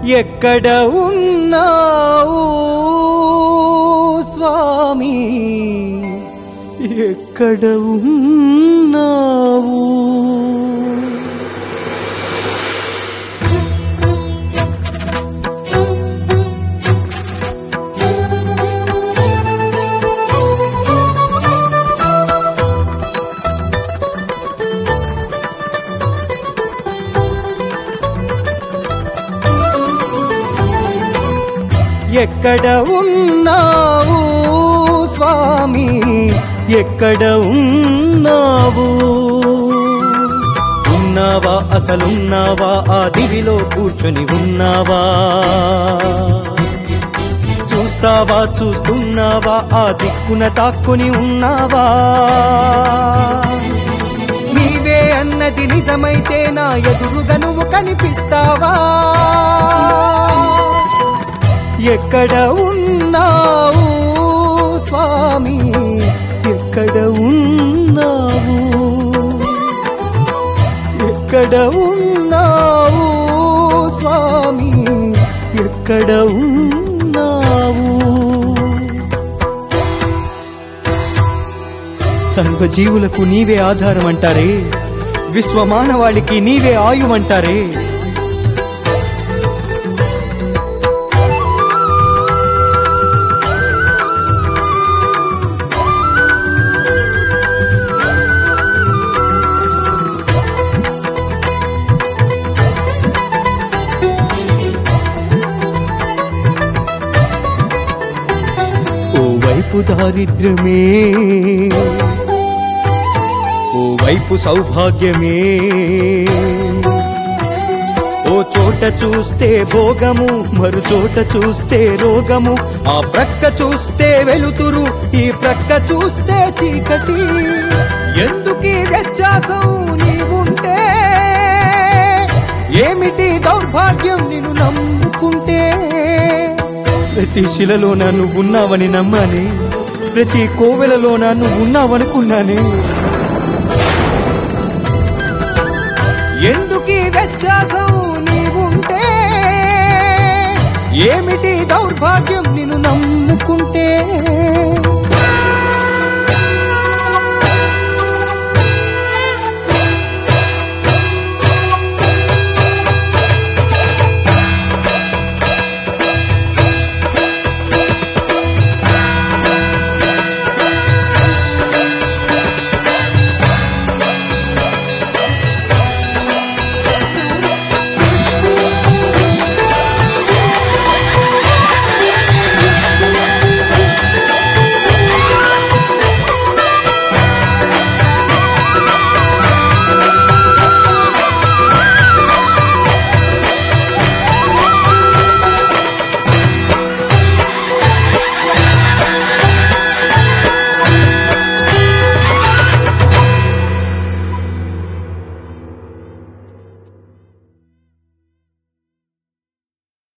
ఎక్కడ ఉన్నావు స్వామి ఎక్కడ ఉన్నావు ఎక్కడ ఉన్నావు స్వామి ఎక్కడ ఉన్నావు ఉన్నావా అసలున్నావా ఆ దివిలో కూర్చొని ఉన్నావా చూస్తావా చూస్తున్నావా ఆ దిక్కున తాక్కుని ఉన్నావా నీవే అన్నది నిజమైతే నా ఎదురుగా నువ్వు కనిపిస్తావా ఎక్కడ ఉన్నావు స్వామి ఎక్కడ ఉన్నావు ఎక్కడ ఉన్నావు స్వామి ఎక్కడ ఉన్నావు సర్వజీవులకు నీవే ఆధారం అంటారే విశ్వమానవాళికి నీవే ఆయుమంటారే ఓ వైపు దారిద్ర్యమే ఓ వైపు సౌభాగ్యమే ఓ చోట చూస్తే భోగము మరు చోట చూస్తే రోగము ఆ ప్రక్క చూస్తే వెలుతురు ఈ ప్రక్క చూస్తే చీకటి ఎందుకీ వ్యత్యాసం నీవుంటే ఏమిటి దౌర్భాగ్యం నిన్ను నమ్ముకుంటే ప్రతి శిలలోన నువ్వున్నావని నమ్మానే ప్రతి కోవెలలోన నువ్వున్నావనుకున్నానే ఎందుకీ వ్యత్యాసం నీవుంటే ఏమిటి దౌర్భాగ్యం నిన్ను నమ్ముకుంటే